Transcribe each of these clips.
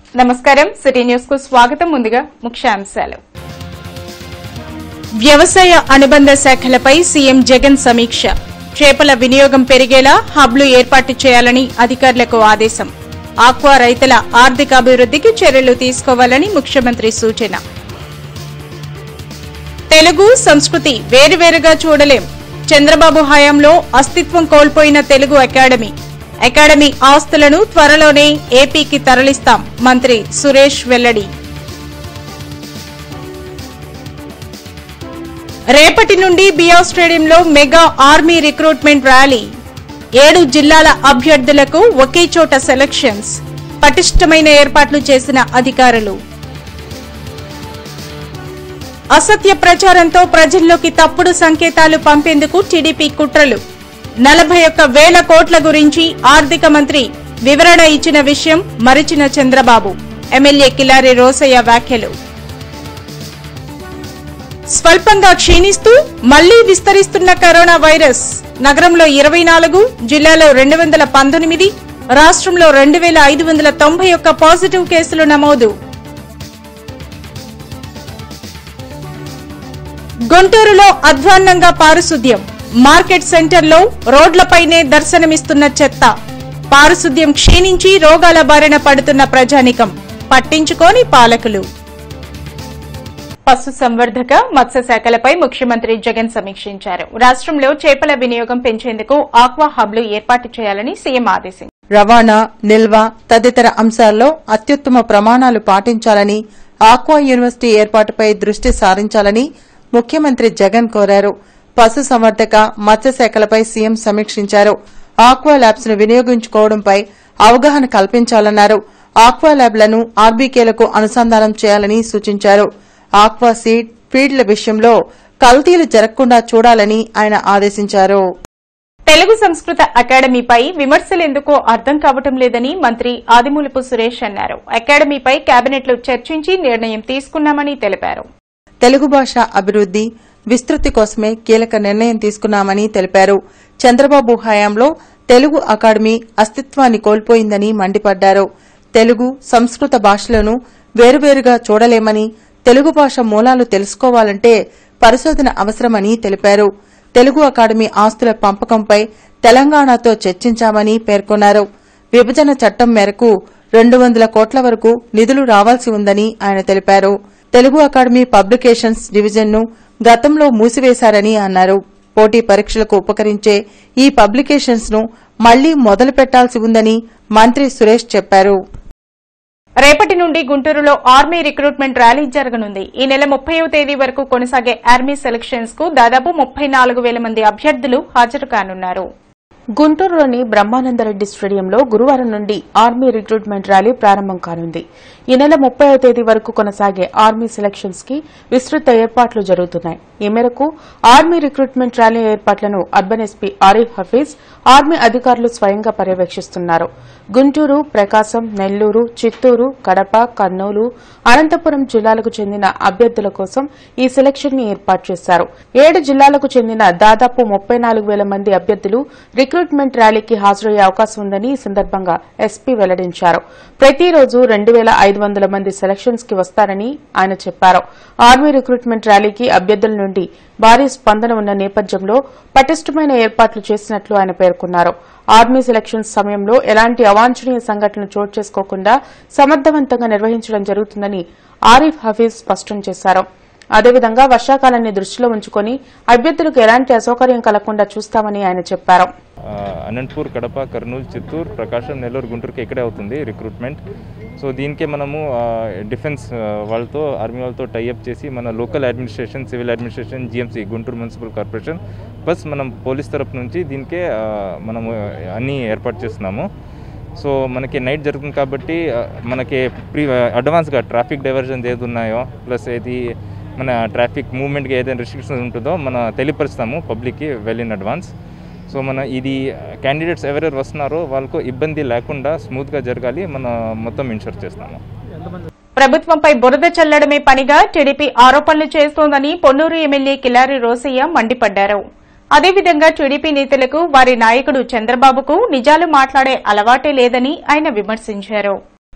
నమస్కారం city news కు స్వాగతం ముందుగా ముఖ్యాంశాలు వ్యవసాయ అనుబంధ శాఖలపై సీఎం జగన్ సమీక్ష చేపల వినియోగం పెరిగేలా హబ్లు ఏర్పాటు చేయాలని అధికారులకు ఆదేశం ఆక్వా రైతుల ఆర్థికాభివృద్ధికి చర్యలు తీసుకోవాలని ముఖ్యమంత్రి సూచన తెలుగు సంస్కృతి వేరువేరుగా చూడలేం చంద్రబాబు హయాంలో అస్తిత్వం కోల్పోయిన తెలుగు అకాడమీ అకాడమీ ఆస్తులను త్వరలోనే ఏపీకి తరలిస్తాం మంత్రి సురేష్ వెల్లడి రేపటి నుండి బియా స్టేడియంలో మెగా ఆర్మీ రిక్రూట్మెంట్ ర్యాలీ ఏడు జిల్లాల అభ్యర్థులకు ఒకే చోట సెలక్షన్స్ పటిష్టమైన ఏర్పాట్లు చేసిన అధికారులు అసత్య ప్రచారంతో ప్రజల్లోకి తప్పుడు సంకేతాలు పంపేందుకు టీడీపీ కుట్రలు నలభై ఒక్క వేల కోట్ల గురించి ఆర్థిక మంత్రి వివరణ ఇచ్చిన విషయం మరిచిన చంద్రబాబు ఎమ్మెల్యే కిలారి రోసయ్య వ్యాఖ్యలు స్వల్పంగా క్షీణిస్తూ మళ్లీ విస్తరిస్తున్న కరోనా వైరస్ నగరంలో ఇరవై నాలుగు జిల్లాలో రెండు వందల పంతొమ్మిది రాష్ట్రంలో రెండు వేల ఐదు వందల తొంభై ఒక్క పాజిటివ్ కేసులు నమోదు గుంటూరులో అధ్వాన్నంగా పారిశుద్ధ్యం మార్కెట్ సెంటర్లో రోడ్లపైనే దర్శనమిస్తున్న చెత్త పారిశుద్ధ్యం క్షీణించి రోగాల బారిన పడుతున్న ప్రజానికం పట్టించుకోని పాలకులు పశు సంవర్ధక మత్స్య శాఖలపై ముఖ్యమంత్రి జగన్ సమీక్షించారు రాష్ట్రంలో చేపల వినియోగం పెంచేందుకు ఆక్వా హబ్లు ఏర్పాటు చేయాలని సీఎం ఆదేశించారు రవాణా నిల్వ తదితర అంశాల్లో అత్యుత్తమ ప్రమాణాలు పాటించాలని ఆక్వా యూనివర్సిటీ ఏర్పాటుపై దృష్టి సారించాలని ముఖ్యమంత్రి జగన్ కోరారు పశు సంవర్ధక మత్స్యశాఖలపై సీఎం సమీక్షించారు ఆక్వా ల్యాబ్స్ ను వినియోగించుకోవడంపై అవగాహన కల్పించాలన్నారు ఆక్వా ల్యాబ్లను ఆర్బీకేలకు అనుసంధానం చేయాలని సూచించారు ఆక్వా సీడ్ ఫీడ్ల విషయంలో కల్తీలు జరగకుండా చూడాలని ఆయన ఆదేశించారు తెలుగు సంస్కృత అకాడమీపై విమర్శలెందుకో అర్థం కావటం లేదని మంత్రి ఆదిమూలపు సురేష్ అన్నారు అకాడమీపై కేబినెట్లో చర్చించి నిర్ణయం తీసుకున్నామని తెలిపారు తెలుగు భాష అభివృద్ది విస్తృతి కోసమే కీలక నిర్ణయం తీసుకున్నామని తెలిపారు చంద్రబాబు హయాంలో తెలుగు అకాడమీ అస్తిత్వాన్ని కోల్పోయిందని మండిపడ్డారు తెలుగు సంస్కృత భాషలను వేరువేరుగా చూడలేమని తెలుగు భాష మూలాలు తెలుసుకోవాలంటే పరిశోధన అవసరమని తెలిపారు తెలుగు అకాడమీ ఆస్తుల పంపకంపై తెలంగాణతో చర్చించామని పేర్కొన్నారు విభజన చట్టం మేరకు రెండు వందల కోట్ల వరకు నిధులు రావాల్సి ఉందని ఆయన తెలిపారు తెలుగు అకాడమీ పబ్లికేషన్స్ డివిజన్ను గతంలో మూసివేశారని అన్నారు పోటీ పరీక్షలకు ఉపకరించే ఈ పబ్లికేషన్స్ ను మళ్లీ మొదలు పెట్టాల్సి ఉందని మంత్రి సురేష్ చెప్పారు రేపటి నుండి గుంటూరులో ఆర్మీ రిక్రూట్మెంట్ ర్యాలీ జరగనుంది ఈ నెల ముప్పైవ తేదీ వరకు కొనసాగే ఆర్మీ సెలక్షన్స్ కు దాదాపు ముప్పై నాలుగు వేల మంది అభ్యర్థులు హాజరు కానున్నారు గుంటూరులోని బ్రహ్మానందరెడ్డి స్టేడియంలో గురువారం నుండి ఆర్మీ రిక్రూట్మెంట్ ర్యాలీ ప్రారంభం కానుంది ఈ నెల ముప్పైవ తేదీ వరకు కొనసాగే ఆర్మీ సెలక్షన్స్ కి విస్తృత ఏర్పాట్లు జరుగుతున్నాయి ఈ మేరకు ఆర్మీ రిక్రూట్మెంట్ ర్యాలీ ఏర్పాట్లను urban SP Arif Hafeez army అధికారులు స్వయంగా పర్యవేక్షిస్తున్నారు గుంటూరు ప్రకాశం నెల్లూరు చిత్తూరు కడప కర్నూలు అనంతపురం జిల్లాలకు చెందిన అభ్యర్థుల కోసం ఈ సెలక్షన్ ని ఏర్పాటు చేశారు ఏడు జిల్లాలకు చెందిన దాదాపు ముప్పై నాలుగు వేల మంది అభ్యర్థులు రిక్రూట్మెంట్ ర్యాలీకి హాజరయ్యే అవకాశం ఉందని ఈ సందర్భంగా ఎస్పీ వెల్లడించారు ప్రతిరోజు రెండు వేల ఐదు వందల మంది సెలక్షన్స్ కి వస్తారని ఆయన చెప్పారు ఆర్మీ రిక్రూట్మెంట్ ర్యాలీకి అభ్యర్థుల నుండి భారీ స్పందన ఉన్న నేపథ్యంలో పటిష్టమైన ఏర్పాట్లు చేసినట్లు ఆయన పేర్కొన్నారు ఆర్మీ సెలక్షన్స్ సమయంలో ఎలాంటి అవాంఛనీయ సంఘటనలు చోటు చేసుకోకుండా సమర్థవంతంగా నిర్వహించడం జరుగుతుందని ఆరిఫ్ హఫీజ్ స్పష్టం చేశారు అదేవిధంగా వర్షాకాలాన్ని దృష్టిలో ఉంచుకొని అభ్యర్థులకు ఎలాంటి అసౌకర్యం కలగకుండా చూస్తామని ఆయన చెప్పారు ఆ, అనంతపూర్ కడప కర్నూలు చిత్తూరు ప్రకాశం నెల్లూరు గుంటూరుకి ఇక్కడే అవుతుంది రిక్రూట్మెంట్ సో దీనికే మనము ఆ, డిఫెన్స్ ఆ, వాళ్ళతో ఆర్మీ వాళ్ళతో టైఅప్ చేసి మన local administration civil administration GMC Guntur municipal corporation plus మనం పోలీస్ తరపు నుంచి దీనికే ఆ, మనము అన్నీ ఏర్పాటు చేస్తున్నాము సో మనకి నైట్ జరుగుతుంది కాబట్టి ఆ, మనకి ప్రీ అడ్వాన్స్గా ట్రాఫిక్ డైవర్జన్స్ ఏది ఉన్నాయో ప్లస్ ఏది మన ట్రాఫిక్ మూవ్మెంట్కి ఏదైనా రిస్ట్రిక్షన్స్ ఉంటుందో మన తెలియపరుస్తాము పబ్లిక్కి వెల్ ఇన్ అడ్వాన్స్ సో మన ఇది క్యాండిడేట్స్ ఎవరెవరు వస్తున్నారో వాళ్ళకు ఇబ్బంది లేకుండా స్మూత్గా జరగాలి మన మొత్తం ఇన్షూర్ చేస్తాము ప్రభుత్వంపై బురద చల్లడమే పనిగా టీడీపీ ఆరోపణలు చేస్తోందని పొన్నూరు ఎమ్మెల్యే కిలారి రోసయ్య మండిపడ్డారు అదేవిధంగా టీడీపీ నేతలకు వారి నాయకుడు చంద్రబాబుకు నిజాలు మాట్లాడే అలవాటే లేదని ఆయన విమర్శించారు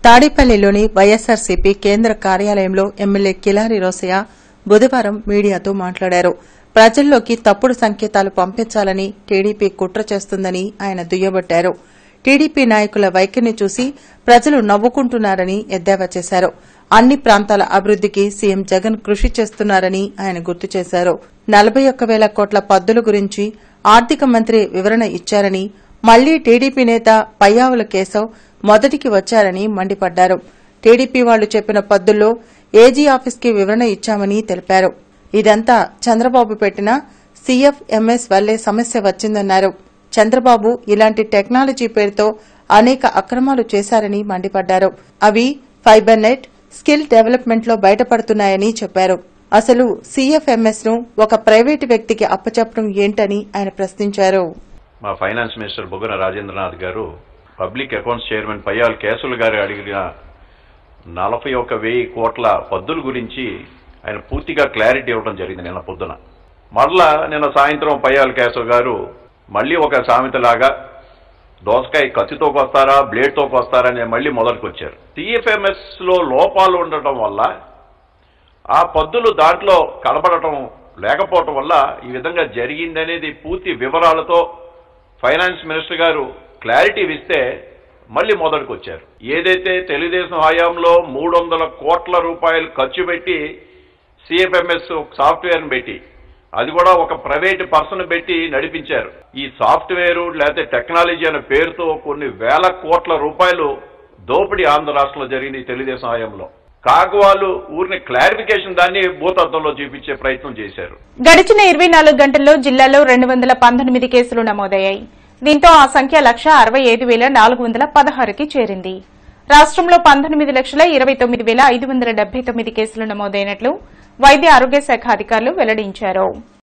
తాడేపల్లిలోని వైఎస్సార్సీపీ కేంద్ర కార్యాలయంలో ఎమ్మెల్యే కిలారి రోసయ్య బుధవారం మీడియాతో మాట్లాడారు ప్రజల్లోకి తప్పుడు సంకేతాలు పంపించాలని టీడీపీ కుట్ర చేస్తుందని ఆయన దుయ్యబట్టారు టీడీపీ నాయకుల వైఖరిని చూసి ప్రజలు నవ్వుకుంటున్నారని ఎద్దేవా చేశారు అన్ని ప్రాంతాల అభివృద్దికి సీఎం జగన్ కృషి చేస్తున్నారని ఆయన గుర్తు చేశారు నలభై ఒక్క వేల కోట్ల పద్దుల గురించి ఆర్థిక మంత్రి వివరణ ఇచ్చారని మళ్లీ టీడీపీ నేత పయ్యావుల కేశవ్ మొదటికి వచ్చారని మండిపడ్డారు టీడీపీ వాళ్లు చెప్పిన పద్దుల్లో ఏజీ ఆఫీస్కి వివరణ ఇచ్చామని తెలిపారు ఇదంతా చంద్రబాబు పెట్టిన సీఎఫ్ఎంఎస్ వల్లే సమస్య వచ్చిందన్నారు చంద్రబాబు ఇలాంటి టెక్నాలజీ పేరుతో అనేక అక్రమాలు చేశారని మండిపడ్డారు అవి ఫైబర్ నెట్ స్కిల్ డెవలప్మెంట్ లో బయటపడుతున్నాయని చెప్పారు అసలు సీఎఫ్ఎంఎస్ ను ఒక ప్రైవేటు వ్యక్తికి అప్పచెప్పడం ఏంటని ఆయన ప్రశ్నించారు మా ఫైనాన్స్ మినిస్టర్ బుగ్గన రాజేంద్రనాథ్ గారు పబ్లిక్ అకౌంట్స్ చైర్మన్ పయ్యాల్ కేసులు గారు అడిగిన నలభై ఒక వెయ్యి కోట్ల పద్దుల గురించి ఆయన పూర్తిగా క్లారిటీ ఇవ్వడం జరిగింది నిన్న పొద్దున మరలా నిన్న సాయంత్రం పయ్యాల్ కేశవ్ గారు మళ్ళీ ఒక సామెతలాగా దోసకాయ కత్తితో కొస్తారా బ్లేడ్తో కొస్తారా అని మళ్ళీ మొదలుకు వచ్చారు టీఎఫ్ఎంఎస్ లో లోపాలు ఉండటం వల్ల ఆ పద్దులు దాంట్లో కనబడటం లేకపోవటం వల్ల ఈ విధంగా జరిగిందనేది పూర్తి వివరాలతో ఫైనాన్స్ మినిస్టర్ గారు క్లారిటీ ఇస్తే మళ్ళీ మొదటికి వచ్చారు ఏదైతే తెలుగుదేశం హయాంలో మూడు వందల కోట్ల రూపాయలు ఖర్చు పెట్టి సిఎఫ్ఎంఎస్ సాఫ్ట్వేర్ని పెట్టి అది కూడా ఒక ప్రైవేట్ పర్సన్ పెట్టి నడిపించారు ఈ సాఫ్ట్వేర్ లేకపోతే టెక్నాలజీ అనే పేరుతో కొన్ని వేల కోట్ల రూపాయలు దోపిడీ ఆంధ్ర రాష్ట్రంలో జరిగింది ఈ తెలుగుదేశం హయాంలో కాకువాళ్ళు ఊరిని క్లారిఫికేషన్ దాన్ని భూతత్వంలో చూపించే ప్రయత్నం చేశారు గడిచిన ఇరవై నాలుగు గంటల్లో జిల్లాలో రెండు వందల పంతొమ్మిది కేసులు నమోదయ్యాయి దీంతో ఆ సంఖ్య లక్ష అరవై ఐదు వేల నాలుగు వందల పదహారుకి చేరింది రాష్టంలో పంతొమ్మిది లక్షల ఇరవై తొమ్మిది వేల ఐదు వందల డెబ్బై తొమ్మిది కేసులు నమోదైనట్లు వైద్య ఆరోగ్య శాఖ అధికారులు వెల్లడించారు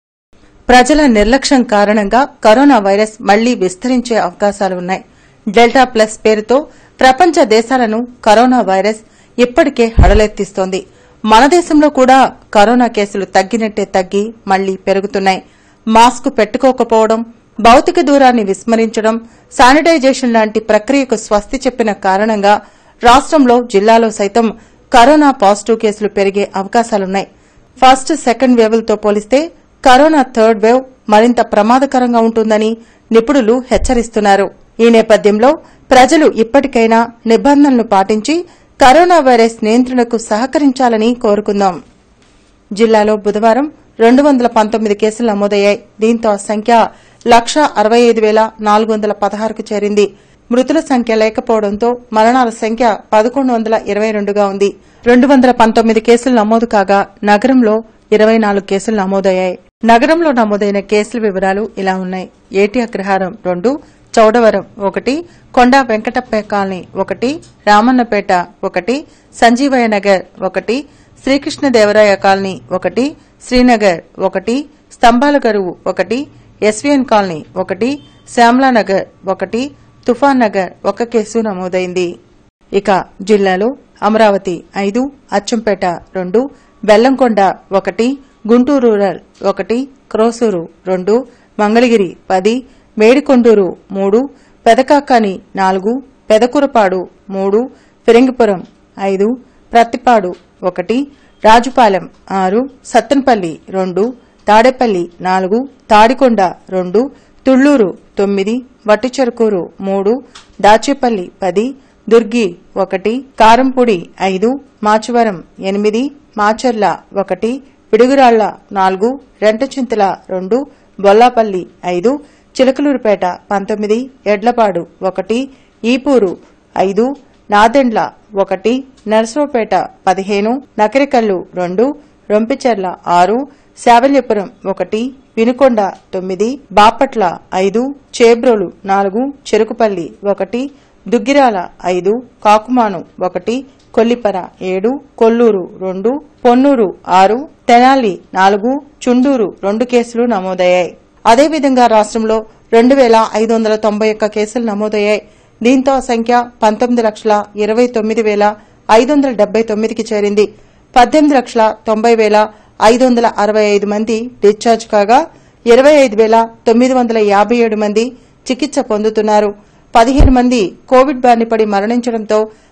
ప్రజల నిర్లక్ష్యం కారణంగా కరోనా వైరస్ మళ్లీ విస్తరించే అవకాశాలున్నాయి డెల్టా ప్లస్ పేరుతో ప్రపంచ దేశాలను కరోనా వైరస్ ఇప్పటికే హడలెత్తిస్తోంది మన దేశంలో కూడా కరోనా కేసులు తగ్గినట్టే తగ్గి మళ్లీ పెరుగుతున్నాయి మాస్క్ పెట్టుకోకపోవడం భౌతిక దూరాన్ని విస్మరించడం శానిటైజేషన్ లాంటి ప్రక్రియకు స్వస్తి చెప్పిన కారణంగా రాష్టంలో జిల్లాలో సైతం కరోనా పాజిటివ్ కేసులు పెరిగే అవకాశాలున్నాయి ఫస్ట్ సెకండ్ వేవ్లతో పోలిస్తే కరోనా థర్డ్ వేవ్ మరింత ప్రమాదకరంగా ఉంటుందని నిపుణులు హెచ్చరిస్తున్నారు ఈ నేపథ్యంలో ప్రజలు ఇప్పటికైనా నిబంధనలు పాటించి కరోనా వైరస్ నియంత్రణకు సహకరించాలని కోరుకుందాం జిల్లాలో బుధవారం రెండు వందల పంతొమ్మిది కేసులు నమోదయ్యాయి దీంతో ఆ సంఖ్య లక్ష అరవై ఐదు వేల నాలుగు వందల పదహారుకు చేరింది మృతుల సంఖ్య లేకపోవడంతో మరణాల సంఖ్య పదకొండు వందల ఇరవై రెండుగా ఉంది రెండు వందల పంతొమ్మిది కేసులు నమోదు కాగా నగరంలో ఇరవై నాలుగు కేసులు నమోదయ్యాయి నగరంలో నమోదైన కేసుల వివరాలు ఇలా ఉన్నాయి ఏటి అగ్రహారం రెండు చౌడవరం ఒకటి కొండా వెంకటప్ప కాలనీ ఒకటి రామన్నపేట ఒకటి సంజీవయ్య నగర్ ఒకటి శ్రీకృష్ణదేవరాయ కాలనీ ఒకటి శ్రీనగర్ ఒకటి స్తంభాల గరువు ఒకటి ఎస్వీఎన్ కాలనీ ఒకటి శ్యామ్లానగర్ ఒకటి తుఫాన్ నగర్ ఒక కేసు నమోదైంది ఇక జిల్లాలో అమరావతి ఐదు అచ్చంపేట రెండు బెల్లంకొండ ఒకటి గుంటూరు రూరల్ ఒకటి క్రోసూరు రెండు మంగళగిరి పది మేడికొండూరు మూడు పెదకాకాని నాలుగు పెదకురపాడు మూడు ఫిరంగిపురం ఐదు ప్రత్తిపాడు ఒకటి రాజుపాలెం ఆరు సత్తెనపల్లి రెండు తాడేపల్లి నాలుగు తాడికొండ రెండు తుళ్లూరు తొమ్మిది వట్టిచెరుకూరు మూడు దాచేపల్లి పది దుర్గి ఒకటి కారంపూడి ఐదు మాచవరం ఎనిమిది మాచర్ల ఒకటి పిడుగురాళ్ల నాలుగు రెంటచింతల రెండు బొల్లాపల్లి ఐదు చిలకలూరుపేట పంతొమ్మిది ఎడ్లపాడు ఒకటి ఈపూరు ఐదు నాదెండ్ల ఒకటి నరసరావుపేట పదిహేను నకరికల్లు రెండు రొంపిచెర్ల ఆరు శావల్యపురం ఒకటి వినుకొండ తొమ్మిది బాపట్ల ఐదు చేబ్రోలు నాలుగు చెరుకుపల్లి ఒకటి దుగ్గిరాల ఐదు కాకుమాను ఒకటి కొల్లిపర ఏడు కొల్లూరు రెండు పొన్నూరు ఆరు తెనాలి నాలుగు చుండూరు రెండు కేసులు నమోదయ్యాయి అదేవిధంగా రాష్ట్రంలో రెండు వేల ఐదు వందల తొంభై ఒక్క కేసులు నమోదయ్యాయి దీంతో ఆ సంఖ్య పంతొమ్మిది లక్షల ఇరవై తొమ్మిది వేల ఐదు వందల డెబ్బై తొమ్మిదికి చేరింది పద్దెనిమిది లక్షల తొంభై వేల ఐదు వందల అరవై ఐదు మంది డిశ్చార్జ్ కాగా ఇరవై ఐదు వేల తొమ్మిది వందల యాభై ఏడు మంది చికిత్స పొందుతున్నారు పదిహేను మంది కోవిడ్ బారిన పడి మరణించడంతో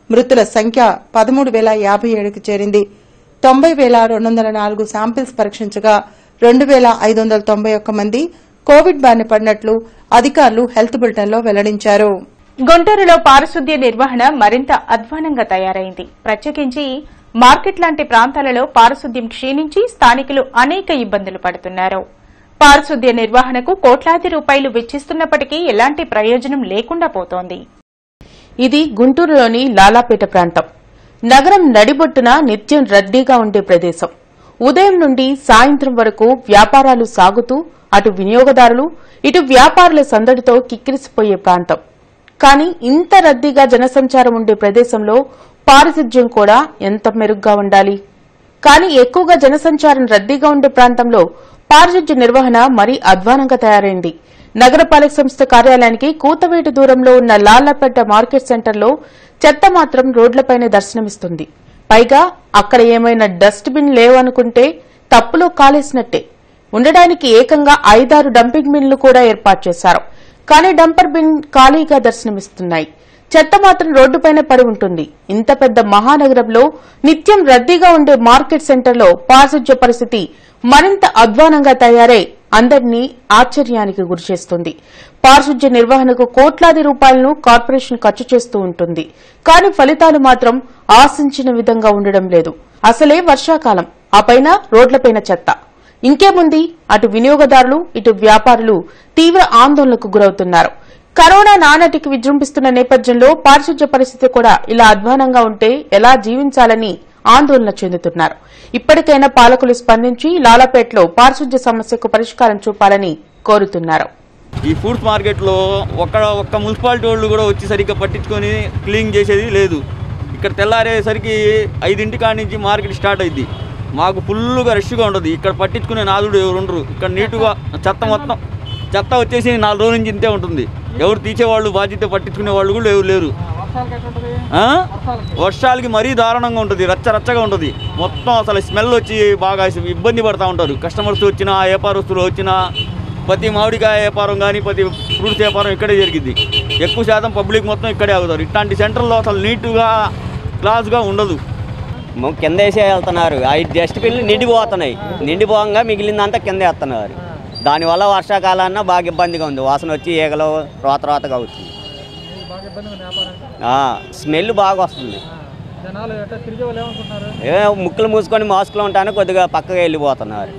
మృతుల సంఖ్య పదమూడు వేల యాభై ఏడుకు చేరింది తొంభై వేల రెండు వందల నాలుగు శాంపిల్స్ పరీక్షించగా రెండు వేల ఐదు వందల తొంభై ఒక్క మంది కోవిడ్ బారిన పడినట్లు అధికారులు హెల్త్ బులెటిన్లో వెల్లడించారు గుంటూరులో పారిశుద్ధ్య నిర్వహణ మరింత అధ్వానంగా తయారైంది ప్రత్యేకించి మార్కెట్ లాంటి ప్రాంతాలలో పారిశుద్ధ్యం క్షీణించి స్థానికులు అనేక ఇబ్బందులు పడుతున్నారు పారిశుద్ధ్య నిర్వహణకు కోట్లాది రూపాయలు వెచ్చిస్తున్నప్పటికీ ఎలాంటి ప్రయోజనం లేకుండా పోతోంది ఇది గుంటూరులోని లాలాపేట ప్రాంతం నగరం నడిబొట్టున నిత్యం రద్దీగా ఉండే ప్రదేశం ఉదయం నుండి సాయంత్రం వరకు వ్యాపారాలు సాగుతూ అటు వినియోగదారులు ఇటు వ్యాపారుల సందడితో కిక్కిరిసిపోయే ప్రాంతం కానీ ఇంత రద్దీగా జనసంచారం ఉండే ప్రదేశంలో పారిశుధ్యం కూడా ఎంత మెరుగ్గా ఉండాలి కానీ ఎక్కువగా జనసంచారం రద్దీగా ఉండే ప్రాంతంలో పారిశుధ్య నిర్వహణ మరీ అధ్వానంగా తయారైంది నగరపాలక సంస్థ కార్యాలయానికి కూతవేటు దూరంలో ఉన్న లాళ్లపేట మార్కెట్ సెంటర్లో చెత్త మాత్రం రోడ్లపైనే దర్శనమిస్తుంది పైగా అక్కడ ఏమైనా డస్ట్ బిన్ లేవనుకుంటే తప్పులో కాలేసినట్టే ఉండడానికి ఏకంగా ఐదారు డంపింగ్ బిన్లు కూడా ఏర్పాటు చేశారు కానీ డంపర్ బిన్ ఖాళీగా దర్శనమిస్తున్నాయి చెత్త మాత్రం రోడ్డుపైనే పడి ఉంటుంది ఇంత పెద్ద మహానగరంలో నిత్యం రద్దీగా ఉండే మార్కెట్ సెంటర్లో పారిశుధ్య పరిస్థితి మరింత అధ్వానంగా తయారై అందరినీ ఆశ్చర్యానికి గురిచేస్తుంది పారిశుధ్య నిర్వహణకు కోట్లాది రూపాయలను కార్పొరేషన్ ఖర్చు చేస్తూ ఉంటుంది కానీ ఫలితాలు మాత్రం ఆశించిన విధంగా ఉండడం లేదు అసలే వర్షాకాలం ఆ పైన రోడ్లపైన చెత్త ఇంకేముంది అటు వినియోగదారులు ఇటు వ్యాపారులు తీవ్ర ఆందోళనకు గురవుతున్నారు కరోనా నానాటికి విజృంభిస్తున్న నేపథ్యంలో పారిశుధ్య పరిస్థితి కూడా ఇలా అధ్వానంగా ఉంటే ఎలా జీవించాలని ఆందోళన చెందుతున్నారు ఇప్పటికైనా పాలకులు స్పందించి లాలాపేటలో పారిశుధ్య సమస్యకు పరిష్కారం చూపాలని కోరుతున్నారు ఈ ఫుడ్స్ మార్కెట్లో ఒక్క ఒక్క మున్సిపాలిటీ వాళ్ళు కూడా వచ్చి సరిగ్గా పట్టించుకొని క్లీన్ చేసేది లేదు ఇక్కడ తెల్లారేసరికి ఐదింటి కాడి నుంచి మార్కెట్ స్టార్ట్ అయింది మాకు ఫుల్గా రష్గా ఉండదు ఇక్కడ పట్టించుకునే నాదుడు ఎవరు ఉండరు ఇక్కడ నీటుగా చెత్త మొత్తం చెత్త వచ్చేసి నాలుగు రోజుల నుంచి ఇంతే ఉంటుంది ఎవరు తీసేవాళ్ళు బాధ్యత పట్టించుకునే వాళ్ళు కూడా ఎవరు లేరు ఆ? వర్షాలకి మరీ దారుణంగా ఉంటుంది రచ్చ రచ్చగా ఉంటుంది మొత్తం అసలు స్మెల్ వచ్చి బాగా ఇబ్బంది పడతా ఉంటారు కస్టమర్స్ వచ్చినా వ్యాపారస్తులు వచ్చినా ప్రతి మామిడికాయ వ్యాపారం కానీ ప్రతి ఫ్రూట్స్ వ్యాపారం ఇక్కడే జరిగింది ఎక్కువ శాతం పబ్లిక్ మొత్తం ఇక్కడే ఆగుతారు ఇట్లాంటి సెంటర్లో అసలు నీట్గా క్లాస్గా ఉండదు మ- కింద వేసే వెళ్తున్నారు ఐదు డస్ట్బిన్లు నిండిపోతున్నాయి నిండిపోగా మిగిలిందంతా కింద వేస్తున్నారు దానివల్ల వర్షాకాలాన్న బాగా ఇబ్బందిగా ఉంది వాసన వచ్చి ఈగలు రోత రోతగా అవుతుంది ఆ, స్మెల్ బాగా వస్తుంది ఏ ముక్కులు మూసుకొని మాస్కులు ఉంటాను కొద్దిగా పక్కగా వెళ్ళిపోతున్నారు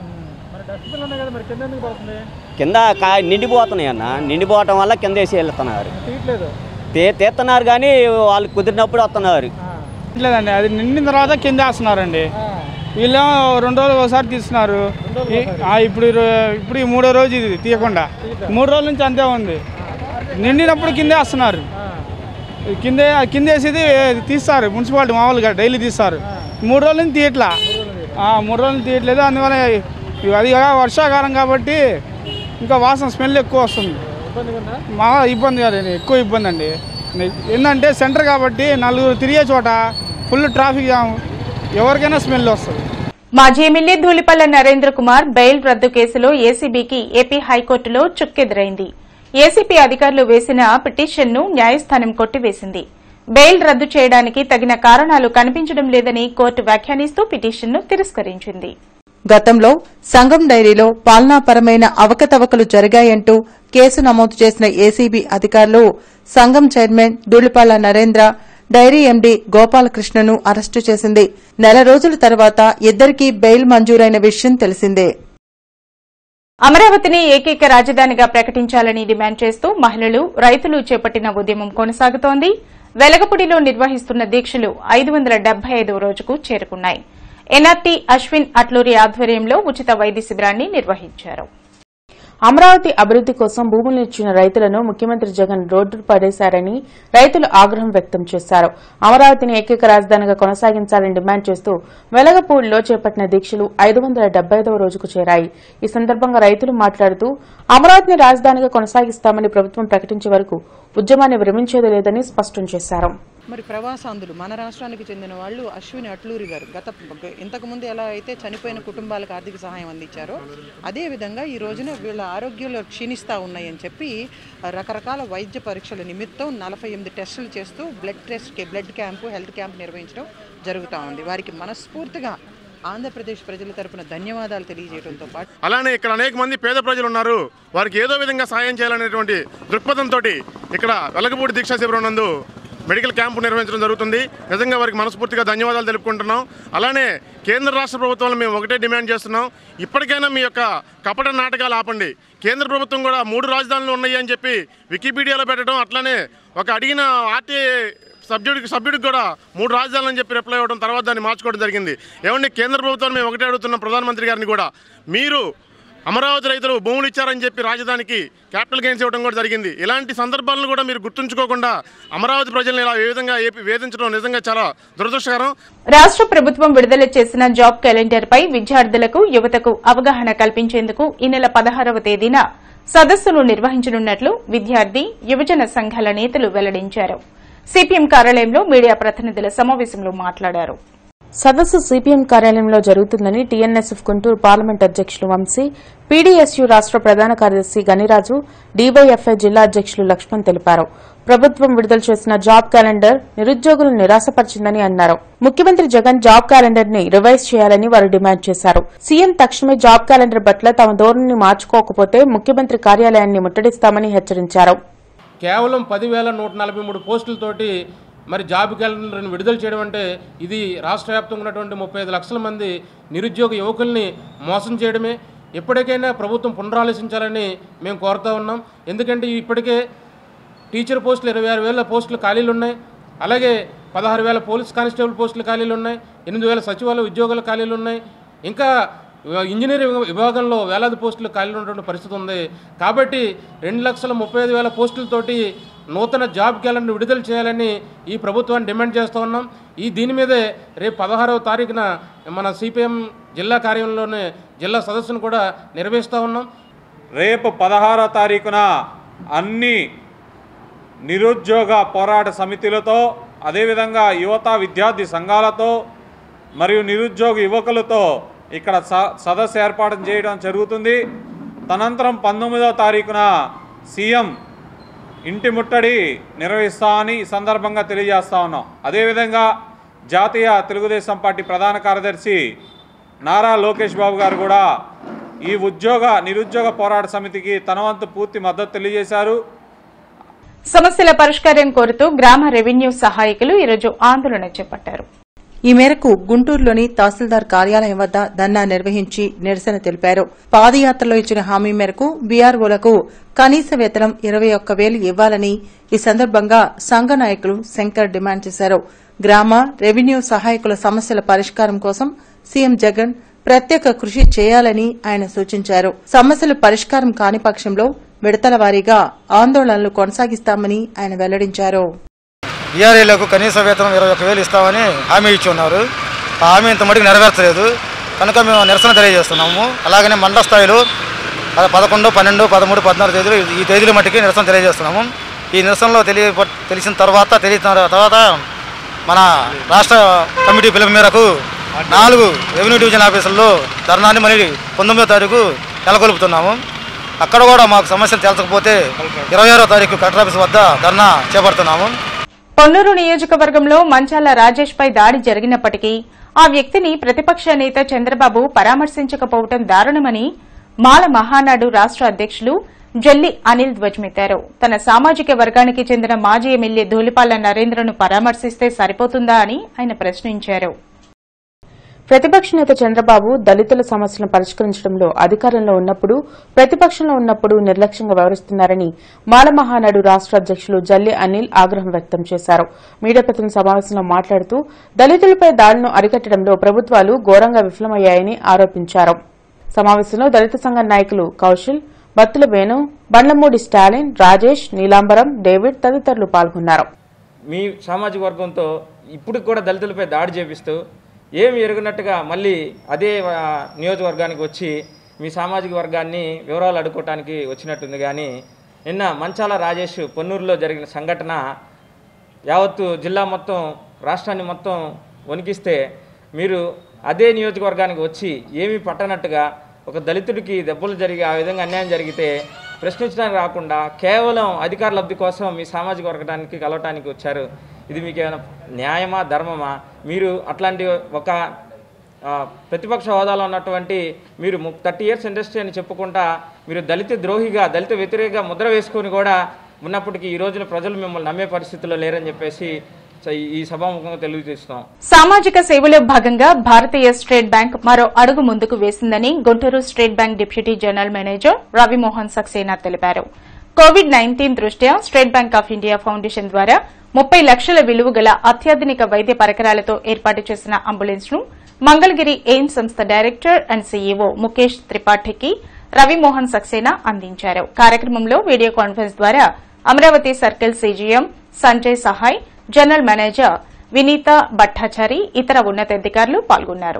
కింద కా- నిండిపోతున్నాయి అన్న నిండిపోవటం వల్ల కింద వేసి వెళ్తున్నారు తీ తీస్తున్నారు కానీ వాళ్ళు కుదిరినప్పుడు వస్తున్నారు లేదండి అది నిండిన తర్వాత కింద వేస్తున్నారండి వీళ్ళేమో రెండు రోజులు ఒకసారి తీస్తున్నారు ఈ- ఆ, ఇప్పుడు ఈ రో- ఇప్పుడు ఈ మూడో రోజు ఇది తీయకుండా మూడు రోజుల నుంచి అంతే ఉంది నిండినప్పుడు కిందే వేస్తున్నారు కింద కింద వేసేది తీస్తారు మున్సిపాలిటీ మామూలుగా డైలీ తీస్తారు మూడు రోజుల నుంచి తీయట్లా ఆ, మూడు రోజులు నుంచి తీయట్లేదు అందువల్ల ఇవి అది కాక వర్షాకాలం కాబట్టి ఇంకా వాసన స్మెల్ ఎక్కువ వస్తుంది మా ఇబ్బంది కాదండి ఎక్కువ ఇబ్బంది అండి ఏంటంటే సెంటర్ కాబట్టి నలుగురు తిరిగే చోట ఫుల్ ట్రాఫిక్ జామ్ ఎవరికైనా స్మెల్ వస్తుంది మాజీ ఎమ్మెల్యే ధూళిపల్ల నరేంద్ర కుమార్ బెయిల్ రద్దు కేసులో ఏసీబీకి ఏపీ హైకోర్టులో చుక్కెదురైంది ఏసీపీ అధికారులు వేసిన పిటిషన్ను న్యాయస్థానం కొట్టివేసింది బెయిల్ రద్దు చేయడానికి తగిన కారణాలు కనిపించడం లేదని కోర్టు వ్యాఖ్యానిస్తూ పిటిషన్ను తిరస్కరించింది గతంలో సంఘం డైరీలో పాలనాపరమైన అవకతవకలు జరిగాయంటూ కేసు నమోదు చేసిన ఏసీబీ అధికారులు సంఘం chairman Dhulipala Narendra dairy MD గోపాలకృష్ణను అరెస్టు చేసింది నెల రోజుల తర్వాత ఇద్దరికీ బెయిల్ మంజూరైన విషయం తెలిసిందే అమరావతిని ఏకైక రాజధానిగా ప్రకటించాలని డిమాండ్ చేస్తూ మహిళలు రైతులు చేపట్టిన ఉద్యమం కొనసాగుతోంది వెలగపూడిలో నిర్వహిస్తున్న దీక్షలు ఐదు వందల డెబ్బై ఐదవ రోజుకు చేరుకున్నాయి ఎన్ఆర్టీ అశ్విన్ అట్లూరి ఆధ్వర్యంలో ఉచిత వైద్య శిబిరాన్ని నిర్వహించారు అమరావతి అభివృద్ది కోసం భూములు ఇచ్చిన రైతులను ముఖ్యమంత్రి జగన్ రోడ్డు పడేశారని రైతులు ఆగ్రహం వ్యక్తం చేశారు అమరావతిని ఏకైక రాజధానిగా కొనసాగించాలని డిమాండ్ చేస్తూ వెలగపూడిలో చేపట్టిన దీక్షలు ఐదు వందల డెబ్బై ఐదవ రోజుకు చేరాయి ఈ సందర్భంగా రైతులు మాట్లాడుతూ అమరావతిని రాజధానిగా కొనసాగిస్తామని ప్రభుత్వం ప్రకటించే వరకు ఉద్యమాన్ని విరమించేది లేదని స్పష్టం చేశారు మరి ప్రవాసాంధ్రులు మన రాష్ట్రానికి చెందిన వాళ్ళు అశ్విని అట్లూరి గారు గత ఇంతకుముందు ఎలా అయితే చనిపోయిన కుటుంబాలకు ఆర్థిక సహాయం అందించారో అదే విధంగా ఈ రోజున వీళ్ళ ఆరోగ్యంలో క్షీణిస్తూ ఉన్నాయని చెప్పి రకరకాల వైద్య పరీక్షల నిమిత్తం నలభై ఎనిమిది టెస్టులు చేస్తూ blood test blood camp health camp నిర్వహించడం జరుగుతూ ఉంది వారికి మనస్ఫూర్తిగా ఆంధ్రప్రదేశ్ ప్రజల తరపున ధన్యవాదాలు తెలియజేయడంతో పాటు అలానే ఇక్కడ అనేక మంది పేద ప్రజలు ఉన్నారు వారికి ఏదో విధంగా సాయం చేయాలనేటువంటి దృక్పథంతో ఇక్కడ వెలగపూడి దీక్షా శిబిరం నందు మెడికల్ క్యాంపు నిర్వహించడం జరుగుతుంది నిజంగా వారికి మనస్ఫూర్తిగా ధన్యవాదాలు తెలుపుకుంటున్నాం అలానే కేంద్ర రాష్ట్ర ప్రభుత్వాలు మేము ఒకటే డిమాండ్ చేస్తున్నాం ఇప్పటికైనా మీ యొక్క కపట నాటకాలు ఆపండి కేంద్ర ప్రభుత్వం కూడా మూడు రాజధానులు ఉన్నాయి అని చెప్పి వికీపీడియాలో పెట్టడం అట్లానే ఒక అడిగిన ఆర్టీఐ సభ్యుడికి సభ్యుడికి కూడా మూడు రాజధానులు అని చెప్పి రిప్లై ఇవ్వడం తర్వాత దాన్ని మార్చుకోవడం జరిగింది ఏమండి కేంద్ర ప్రభుత్వాన్ని మేము ఒకటే అడుగుతున్నాం ప్రధానమంత్రి గారిని కూడా మీరు అమరావతి రైతులు భూములు ఇచ్చారని చెప్పి రాజధానికి క్యాపిటల్ గెయిన్స్ ఇవ్వడం కూడా జరిగింది ఇలాంటి సందర్భాలను కూడా మీరు గుర్తుంచుకోకుండా అమరావతి ప్రజల్ని ఇలా ఏ విధంగా ఏపీ వేధించడం నిజంగా చాలా దురదృష్టకరం రాష్ట్ర ప్రభుత్వం విడుదల చేసిన జాబ్ క్యాలెండర్ పై విద్యార్థులకు యువతకు అవగాహన కల్పించేందుకు ఈ నెల పదహారవ తేదీన సదస్సులు నిర్వహించనున్నట్లు విద్యార్థి యువజన సంఘాల నేతలు వెల్లడించారు సిపిఎం కార్యాలయంలో మీడియా ప్రతినిధుల సమావేశంలో మాట్లాడారు సదస్సు సిపిఎం కార్యాలయంలో జరుగుతుందని టీఎన్ఎస్ఎఫ్ గుంటూరు పార్లమెంట్ అధ్యక్షులు వంశీ పీడీఎస్యూ రాష్ట్ర ప్రధాన కార్యదర్శి గనిరాజు డీవైఎఫ్ఐ జిల్లా అధ్యక్షులు లక్ష్మణ్ తెలిపారు ప్రభుత్వం విడుదల చేసిన జాబ్ క్యాలెండర్ నిరుద్యోగులను నిరాశపరిచిందని అన్నారు ముఖ్యమంత్రి జగన్ జాబ్ క్యాలెండర్ ని రివైజ్ చేయాలని వారు డిమాండ్ చేశారు సీఎం తక్షణమే జాబ్ క్యాలెండర్ పట్ల తమ ధోరణిని మార్చుకోకపోతే ముఖ్యమంత్రి కార్యాలయాన్ని ముట్టడిస్తామని హెచ్చరించారు కేవలం పదివేల నూట నలభై మూడు పోస్టులతోటి మరి జాబ్ క్యాలెండర్ని విడుదల చేయడం అంటే ఇది రాష్ట్ర వ్యాప్తంగా ఉన్నటువంటి ముప్పై ఐదు లక్షల మంది నిరుద్యోగ యువకుల్ని మోసం చేయడమే ఎప్పటికైనా ప్రభుత్వం పునరాలోచించాలని మేము కోరుతా ఉన్నాం ఎందుకంటే ఇప్పటికే టీచర్ పోస్టులు ఇరవై ఆరు వేల పోస్టులు ఖాళీలు ఉన్నాయి అలాగే పదహారు వేల పోలీస్ కానిస్టేబుల్ పోస్టులు ఖాళీలు ఉన్నాయి ఎనిమిది వేల సచివాలయ ఉద్యోగుల ఖాళీలు ఉన్నాయి ఇంకా ఇంజనీరింగ్ విభాగంలో వేలాది పోస్టులు ఖాళీలు ఉన్నటువంటి పరిస్థితి ఉంది కాబట్టి రెండు లక్షల ముప్పై ఐదు వేల పోస్టులతోటి నూతన జాబ్ క్యాలెండర్ విడుదల చేయాలని ఈ ప్రభుత్వాన్ని డిమాండ్ చేస్తూ ఉన్నాం ఈ దీని మీదే రేపు పదహారవ తారీఖున మన సిపిఎం జిల్లా కార్యాలయంలోనే జిల్లా సదస్సును కూడా నిర్వహిస్తూ ఉన్నాం రేపు పదహారో తారీఖున అన్ని నిరుద్యోగ పోరాట సమితులతో అదేవిధంగా యువత విద్యార్థి సంఘాలతో మరియు నిరుద్యోగ యువకులతో ఇక్కడ స సదస్సు ఏర్పాటు చేయడం జరుగుతుంది తనంతరం పంతొమ్మిదవ తారీఖున సీఎం ఇంటి ముట్టడి నిర్వహిస్తామని ఈ సందర్భంగా తెలియజేస్తా ఉన్నాం అదేవిధంగా జాతీయ తెలుగుదేశం పార్టీ ప్రధాన కార్యదర్శి నారా లోకేష్ బాబు గారు కూడా ఈ ఉద్యోగ నిరుద్యోగ పోరాట సమితికి తన వంతు పూర్తి మద్దతు తెలియజేశారు సమస్యల పరిష్కారం కోరుతూ గ్రామ రెవెన్యూ సహాయకులు ఈరోజు ఆందోళన చేపట్టారు ఈ మేరకు గుంటూరులోని తహసీల్దార్ కార్యాలయం వద్ద ధర్నా నిర్వహించి నిరసన తెలిపారు పాదయాత్రలో ఇచ్చిన హామీ మేరకు బీఆర్ఓలకు కనీస వేతనం ఇరవై ఒక్క వేలు ఇవ్వాలని ఈ సందర్భంగా సంఘ నాయకులు శంకర్ డిమాండ్ చేశారు గ్రామ రెవెన్యూ సహాయకుల సమస్యల పరిష్కారం కోసం సీఎం జగన్ ప్రత్యేక కృషి చేయాలని ఆయన సూచించారు సమస్యలు పరిష్కారం కాని పక్షంలో విడతల వారీగా ఆందోళనలు కొనసాగిస్తామని ఆయన వెల్లడించారు బీఆర్ఏలకు కనీస వేతనం ఇరవై ఒక్క వేలు ఇస్తామని హామీ ఇచ్చి ఉన్నారు ఆ హామీ ఇంత మటుకు నెరవేర్చలేదు కనుక మేము నిరసన తెలియజేస్తున్నాము అలాగనే మండల స్థాయిలో పద- పదకొండు పన్నెండు పదమూడు పద్నాలుగు తేదీలు ఈ తేదీల మట్టుకి నిరసన తెలియజేస్తున్నాము ఈ నిరసనలో తెలియ తెలిసిన తర్వాత తెలిసిన తర్వాత మన రాష్ట్ర కమిటీ పిలుపు మేరకు నాలుగు రెవెన్యూ డివిజన్ ఆఫీసుల్లో ధర్నాన్ని మరి పంతొమ్మిదో తారీఖు నెలకొల్పుతున్నాము అక్కడ కూడా మాకు సమస్యలు తేల్చకపోతే ఇరవై ఆరో తారీఖు కలెక్టర్ ఆఫీస్ వద్ద ధర్నా చేపడుతున్నాము పొన్నూరు నియోజకవర్గంలో మంచాల రాజేష్ పై దాడి జరిగినప్పటికీ ఆ వ్యక్తిని ప్రతిపక్ష నేత చంద్రబాబు పరామర్శించకపోవడం దారుణమని మాల మహానాడు రాష్ట్ర అధ్యక్షులు జల్లి అనిల్ ధ్వజమెత్తారు తన సామాజిక వర్గానికి చెందిన మాజీ ఎమ్మెల్యే ధూళిపాల నరేంద్రను పరామర్శిస్తే సరిపోతుందా అని ఆయన ప్రశ్నించారు ప్రతిపక్ష నేత చంద్రబాబు దళితుల సమస్యలను పరిష్కరించడంలో అధికారంలో ఉన్నప్పుడు ప్రతిపక్షంలో ఉన్నప్పుడు నిర్లక్ష్యంగా వ్యవహరిస్తున్నారని మాలమహానాడు రాష్ట్ర అధ్యక్షులు జల్లి అనిల్ ఆగ్రహం వ్యక్తం చేశారు మీడియా ప్రతినిధి సమావేశంలో మాట్లాడుతూ దళితులపై దాడులను అరికట్టడంలో ప్రభుత్వాలు ఘోరంగా విఫలమయ్యాయని ఆరోపించారు సమావేశంలో దళిత సంఘ నాయకులు కౌశల్ బత్తుల వేణు బండ్లమూడి స్టాలిన్ రాజేష్ నీలాంబరం డేవిడ్ తదితరులు పాల్గొన్నారు మీ సామాజిక వర్గంతో ఇప్పుడు కూడా దళితులపై దాడి చేపిస్తూ ఏమి ఎరుగునట్టుగా మళ్ళీ అదే ఆ, నియోజకవర్గానికి వచ్చి మీ సామాజిక వర్గాన్ని వివరాలు అడుక్కోవటానికి వచ్చినట్టుంది కానీ నిన్న మంచాల రాజేష్ పొన్నూరులో జరిగిన సంఘటన యావత్తు జిల్లా మొత్తం రాష్ట్రాన్ని మొత్తం వణికిస్తే మీరు అదే నియోజకవర్గానికి వచ్చి ఏమీ పట్టనట్టుగా ఒక దళితుడికి దెబ్బలు జరిగి ఆ విధంగా అన్యాయం జరిగితే ప్రశ్నించడానికి రాకుండా కేవలం అధికార లబ్ధి కోసం మీ సామాజిక వర్గానికి కలవటానికి వచ్చారు ఇది మీకు ఏమైనా న్యాయమా ధర్మమా మీరు అట్లాంటి ఒక ఆ, ప్రతిపక్ష హోదాలో ఉన్నటువంటి మీరు థర్టీ ఇయర్స్ ఇండస్ట్రీ అని చెప్పుకుంటా మీరు దళిత ద్రోహిగా దళిత వ్యతిరేక ముద్ర వేసుకొని కూడా ఉన్నప్పటికీ ఈ రోజున ప్రజలు మిమ్మల్ని నమ్మే పరిస్థితుల్లో లేరని చెప్పేసి స- ఈ సభాముఖంగా తెలియజేస్తున్నాం సామాజిక సేవలో భాగంగా భారతీయ స్టేట్ బ్యాంక్ మరో అడుగు ముందుకు వేసిందని Guntur state bank deputy general manager Ravimohan Saxena తెలిపారు కోవిడ్ నైన్టీన్ దృష్ట్యా state bank of India foundation ద్వారా ముప్పై లక్షల విలువ గల అత్యాధునిక వైద్య పరికరాలతో ఏర్పాటు చేసిన అంబులెన్స్ ను మంగళగిరి ఎయిమ్స్ సంస్థ డైరెక్టర్ అండ్ సీఈఓ ముఖేష్ త్రిపాఠికి రవిమోహన్ సక్సేనా అందించారు కార్యక్రమంలో వీడియో కాన్ఫరెన్స్ ద్వారా Amaravati circle CGM Sanjay Sahay general manager Vineeta Bhattachari ఇతర ఉన్నతాధికారులు పాల్గొన్నారు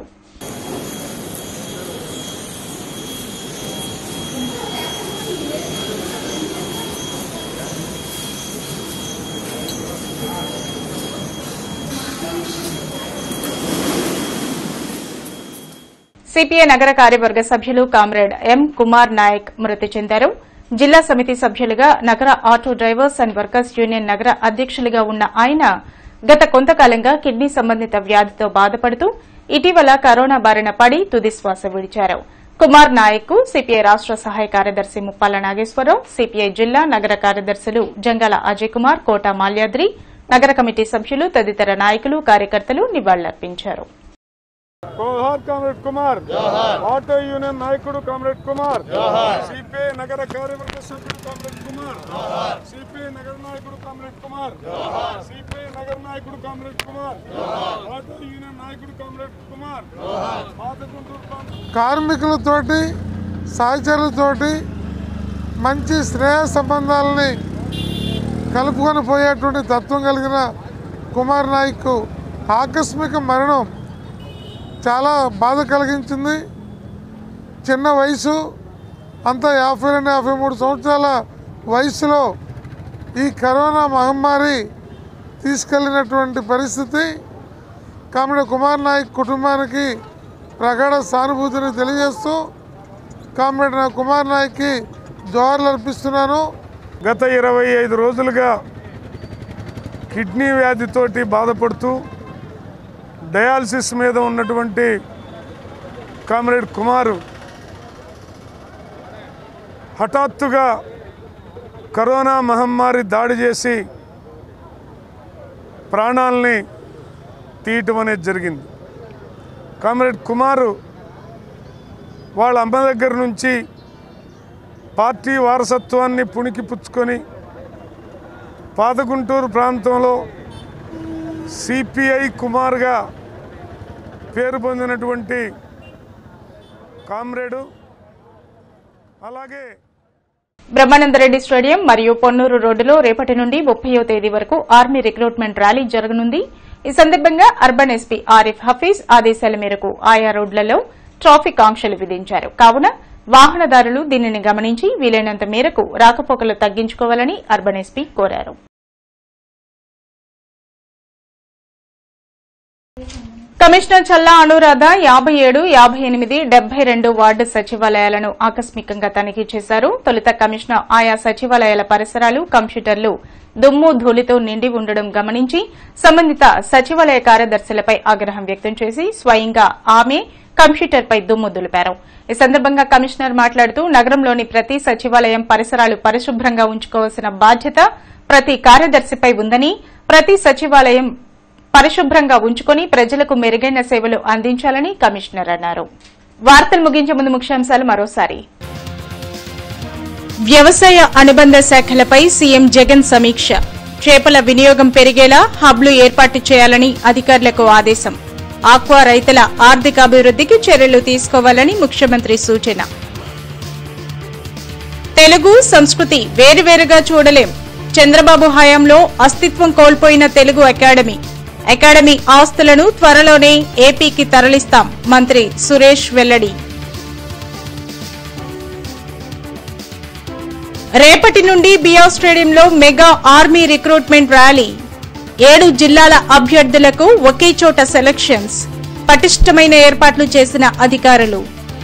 సిపిఐ నగర కార్యవర్గ సభ్యులు కామ్రేడ్ ఎం కుమార్ నాయక్ మృతి చెందారు జిల్లా సమితి సభ్యులుగా నగర auto drivers and workers union నగర అధ్యక్షులుగా ఉన్న ఆయన గత కొంతకాలంగా కిడ్నీ సంబంధిత వ్యాధితో బాధపడుతూ ఇటీవల కరోనా బారిన పడి తుది శ్వాస విడిచారు కుమార్ నాయక్ కు సిపిఐ రాష్ట సహాయ కార్యదర్శి ముప్పాల నాగేశ్వరరావు సిపిఐ జిల్లా నగర కార్యదర్శులు జంగాల అజయ్ కుమార్ కోట మాల్యాద్రి నగర కమిటీ సభ్యులు తదితర నాయకులు కార్యకర్తలు నివాళులర్పించారు జోహార్ కామ్రేడ్ కుమార్ ఆటో యూనియన్ నాయకుడు కామ్రేడ్ కుమార్ సిపిఐ నగర కార్యవర్గ సభ్యుడు కామ్రేడ్ కుమార్ సిపిఐ నగర నాయకుడు కామ్రేడ్ కుమార్ సిపిఐ నగర నాయకుడు కామ్రేడ్ కుమార్ ఆటో యూనియన్ నాయకుడు కామ్రేడ్ కుమార్ పాత గుంటూరు ప్రాంతం కార్మికులతోటి సహచరులతోటి మంచి శ్రేయ సంబంధాలని కలుపుకొని పోయేటువంటి తత్వం కలిగిన కుమార్ నాయక్ ఆకస్మిక మరణం చాలా బాధ కలిగించింది చిన్న వయసు అంతా యాభై రెండు యాభై మూడు సంవత్సరాల వయసులో ఈ కరోనా మహమ్మారి తీసుకెళ్ళినటువంటి పరిస్థితి కామెడీ కుమార్ నాయక్ కుటుంబానికి ప్రగాఢ సానుభూతిని తెలియజేస్తూ కామ్రేడ్ నా కుమార్ నాయక్కి జోహార్లు అర్పిస్తున్నాను గత ఇరవై ఐదు రోజులుగా కిడ్నీ వ్యాధితోటి బాధపడుతూ డయాలసిస్ మీద ఉన్నటువంటి కామ్రేడ్ కుమారు హఠాత్తుగా కరోనా మహమ్మారి దాడి చేసి ప్రాణాలని తీయటం అనేది జరిగింది కామ్రేడ్ కుమారు వాళ్ళ అమ్మ దగ్గర నుంచి పార్టీ వారసత్వాన్ని పుణికి పుచ్చుకొని పాతగుంటూరు ప్రాంతంలో సిపిఐ కుమార్గా పేరు పొందినటువంటి కామ్రేడు అలాగే బ్రహ్మానందరెడ్డి స్టేడియం మరియు పొన్నూరు రోడ్డులో రేపటి నుండి ముప్పయో తేదీ వరకు ఆర్మీ రిక్రూట్మెంట్ ర్యాలీ జరగనుంది ఈ సందర్భంగా అర్బన్ ఎస్పీ ఆరిఫ్ హఫీజ్ ఆదేశాల మేరకు ఆయా రోడ్లలో ట్రాఫిక్ ఆంక్షలు విధించారు కావున వాహనదారులు దీనిని గమనించి వీలైనంత మేరకు రాకపోకలు తగ్గించుకోవాలని అర్బన్ ఎస్పీ కోరారు కమిషనర్ చల్లా అనురాధ యాభై ఏడు యాభై ఎనిమిది డెబ్బై రెండు వార్డు సచివాలయాలను ఆకస్మికంగా తనిఖీ చేశారు తొలుత కమిషనర్ ఆయా సచివాలయాల పరిసరాలు కంప్యూటర్లు దుమ్ము ధూళితో నిండి ఉండడం గమనించి సంబంధిత సచివాలయ కార్యదర్శులపై ఆగ్రహం వ్యక్తం చేసి స్వయంగా ఆమె కంప్యూటర్పై దుమ్ము దులిపారు ఈ సందర్భంగా కమిషనర్ మాట్లాడుతూ నగరంలోని ప్రతి సచివాలయం పరిసరాలు పరిశుభ్రంగా ఉంచుకోవాల్సిన బాధ్యత ప్రతి కార్యదర్శిపై ఉందని ప్రతి సచివాలయం పరిశుభ్రంగా ఉంచుకొని ప్రజలకు మెరుగైన సేవలు అందించాలని కమిషనర్ అన్నారు వార్తలు ముగించే ముందు ముఖ్యాంశాలు మరోసారి వ్యవసాయ అనుబంధ శాఖలపై సీఎం జగన్ సమీక్ష చేపల వినియోగం పెరిగేలా హబ్లు ఏర్పాటు చేయాలని అధికారులకు ఆదేశం ఆక్వా రైతుల ఆర్థికాభివృద్ధికి చర్యలు తీసుకోవాలని ముఖ్యమంత్రి సూచన తెలుగు సంస్కృతి వేరువేరుగా చూడలేం చంద్రబాబు హయాంలో అస్తిత్వం కోల్పోయిన తెలుగు అకాడమీ అకాడమీ ఆస్తులను త్వరలోనే ఏపీకి తరలిస్తాం మంత్రి సురేష్ వెల్లడి రేపటి నుండి బిఆర్ స్టేడియంలో మెగా ఆర్మీ రిక్రూట్మెంట్ ర్యాలీ ఏడు జిల్లాల అభ్యర్థులకు ఒకే చోట సెలక్షన్స్ పటిష్టమైన ఏర్పాట్లు చేసిన అధికారులు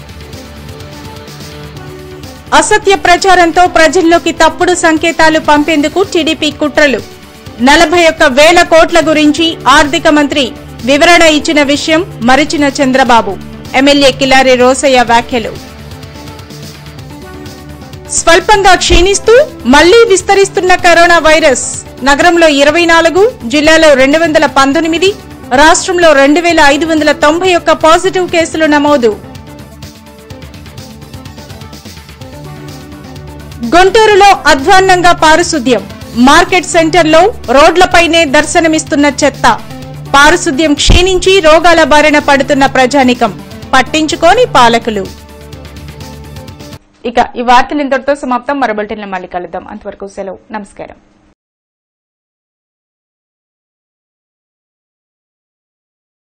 అసత్య ప్రచారంతో ప్రజల్లోకి తప్పుడు సంకేతాలు పంపేందుకు టీడీపీ కుట్రలు నలభై ఒక్క వేల కోట్ల గురించి ఆర్థిక మంత్రి వివరణ ఇచ్చిన విషయం మరిచిన చంద్రబాబు ఎమ్మెల్యే కిలారి రోసయ్య వ్యాఖ్యలు స్వల్పంగా క్షీణిస్తూ మళ్లీ విస్తరిస్తున్న కరోనా వైరస్ నగరంలో ఇరవై నాలుగు జిల్లాలో రెండు వందల పంతొమ్మిది రాష్ట్రంలో రెండు వేల ఐదు వందల తొంభై ఒక్క పాజిటివ్ కేసులు నమోదు గుంటూరులో అధ్వాన్నంగా పారిశుద్ధ్యం మార్కెట్ సెంటర్లో రోడ్లపైనే దర్శనమిస్తున్న చెత్త పారిశుద్ధ్యం క్షీణించి రోగాల బారిన పడుతున్న ప్రజానికం పట్టించుకోని పాలకులు ఇక ఈ వార్తలు ఇంతటితో సమాప్తం మరో బులెటిన్లో మళ్ళీ కలుద్దాం అంతవరకు సెలవు నమస్కారం